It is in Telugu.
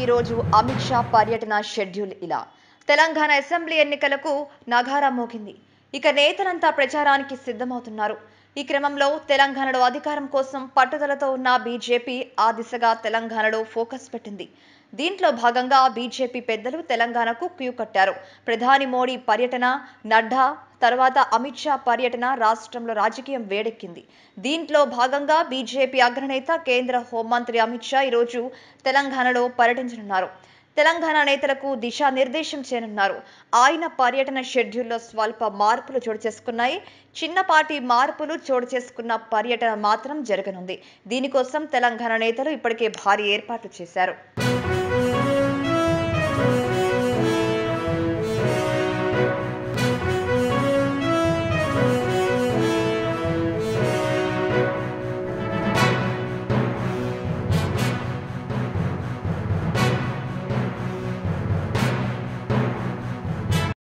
ఈరోజు అమిత్ షా పర్యటన షెడ్యూల్ ఇలా తెలంగాణ అసెంబ్లీ ఎన్నికలకు నగారా మోగింది ఇక నేతలంతా ప్రచారానికి సిద్ధమవుతున్నారు ఈ క్రమంలో తెలంగాణలో అధికారం కోసం పట్టుదలతో ఉన్న బీజేపీ ఆ దిశగా తెలంగాణలో ఫోకస్ పెట్టింది దీంట్లో భాగంగా బీజేపీ పెద్దలు తెలంగాణకు క్యూ కట్టారు ప్రధాని మోడీ పర్యటన నడ్డా తర్వాత అమిత్ షా పర్యటన రాష్ట్రంలో రాజకీయం వేడెక్కింది దీంట్లో భాగంగా బీజేపీ అగ్రనేత కేంద్ర హోంమంత్రి అమిత్ షా ఈరోజు తెలంగాణలో పర్యటించనున్నారు తెలంగాణ నేతలకు దిశానిర్దేశం చేయనున్నారు ఆయన పర్యటన షెడ్యూల్లో స్వల్ప మార్పులు చోటు చేసుకున్నాయి చిన్నపాటి మార్పులు చోటు చేసుకున్న పర్యటన మాత్రం జరగనుంది దీనికోసం తెలంగాణ నేతలు ఇప్పటికే భారీ ఏర్పాట్లు చేశారు